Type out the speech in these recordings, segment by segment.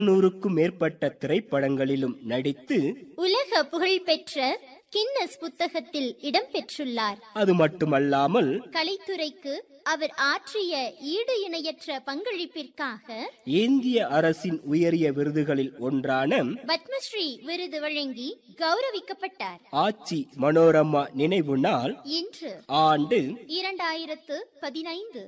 நூறுக்கும் மேற்பட்ட திரைப்படங்களிலும் நடித்து உலக புகழ்பெற்ற கின்னஸ் புத்தகத்தில் இடம்பெற்றுள்ளார் அது மட்டுமல்லாமல் கலைத்துறைக்கு அவர் ஆற்றிய ஈடு இணையற்ற பங்களிப்பிற்காக இந்திய அரசின் உயரிய விருதுகளில் ஒன்றான பத்மஸ்ரீ விருது வழங்கி கௌரவிக்கப்பட்டார் ஆச்சி மனோரமா நினைவு நாள் இன்று ஆண்டு இரண்டாயிரத்து பதினைந்து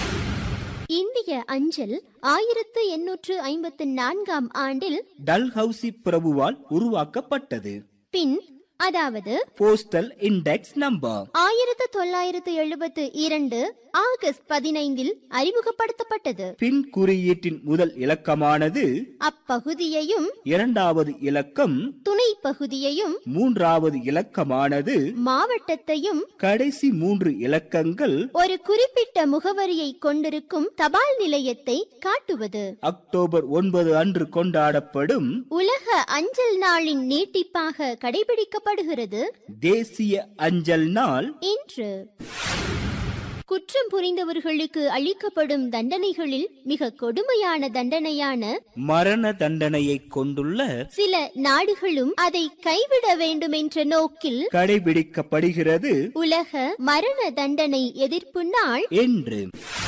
இந்திய அஞ்சல் ஆயிரத்து எண்ணூற்று ஐம்பத்து நான்காம் ஆண்டில் டல்ஹவுசி பிரபுவால் உருவாக்கப்பட்டது பின் அதாவது போஸ்டல் இண்டெக்ஸ் நம்பர் ஆயிரத்து தொள்ளாயிரத்து எழுபத்து இரண்டு ஆகஸ்ட் பதினைந்தில் அறிமுகப்படுத்தப்பட்டது பின் குறியீட்டின் முதல் இலக்கமானது அப்பகுதியையும் இரண்டாவது இலக்கம் துணை பகுதியையும் மூன்றாவது இலக்கமானது மாவட்டத்தையும் கடைசி மூன்று இலக்கங்கள் ஒரு குறிப்பிட்ட முகவரியை கொண்டிருக்கும் தபால் நிலையத்தை காட்டுவது அக்டோபர் ஒன்பது அன்று கொண்டாடப்படும் உலக அஞ்சல் நாளின் நீட்டிப்பாக கடைபிடிக்கப்படுகிறது தேசிய அஞ்சல் நாள் இன்று குற்றம் புரிந்தவர்களுக்கு அளிக்கப்படும் தண்டனைகளில் மிக கொடுமையான தண்டனையான மரண தண்டனையை கொண்டுள்ள சில நாடுகளும் அதை கைவிட வேண்டும் என்ற நோக்கில் கடைபிடிக்கப்படுகிறது உலக மரண தண்டனை எதிர்ப்பு நாள் என்று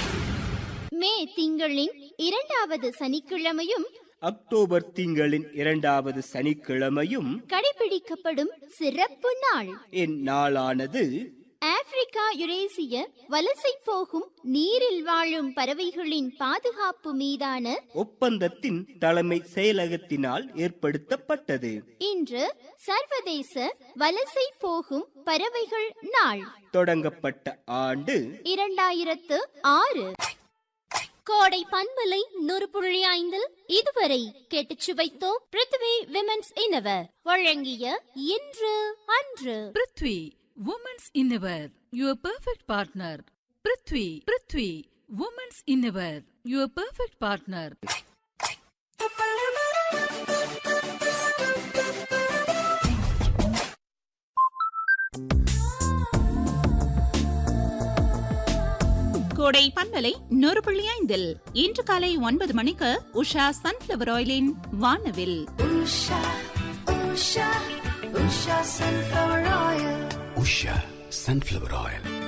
மே திங்களின் இரண்டாவது சனிக்கிழமையும் அக்டோபர் திங்களின் இரண்டாவது சனிக்கிழமையும் கடைபிடிக்கப்படும் சிறப்பு நாள் இந்நாளானது ஆப்பிரிக்கா யுரேசிய வலசை போகும் நீரில் வாழும் பறவைகளின் பாதுகாப்பு மீதான ஒப்பந்தத்தின் தலைமை செயலகத்தினால் ஏற்படுத்தப்பட்டது இன்று சர்வதேச வலசை போகும் பறவைகள் நாள் தொடங்கப்பட்ட ஆண்டு இரண்டாயிரத்து ஆறு கோடை பண்பலை நூறு புள்ளி ஐந்தில் இதுவரை கேட்டுச் சுவைத்தோம் பிருத்வி விமென்ஸ் இனவர் வழங்கிய இன்று அன்று prithvi women's innerwear your perfect partner prithvi prithvi women's innerwear your perfect partner கோடை பண்பலை நூறு புள்ளி ஐந்தில் இன்று காலை ஒன்பது மணிக்கு உஷா சன்ஃபிளவர் ஆயிலின் வானவில் உஷா சன்ஃப்ளவர் ஆயில்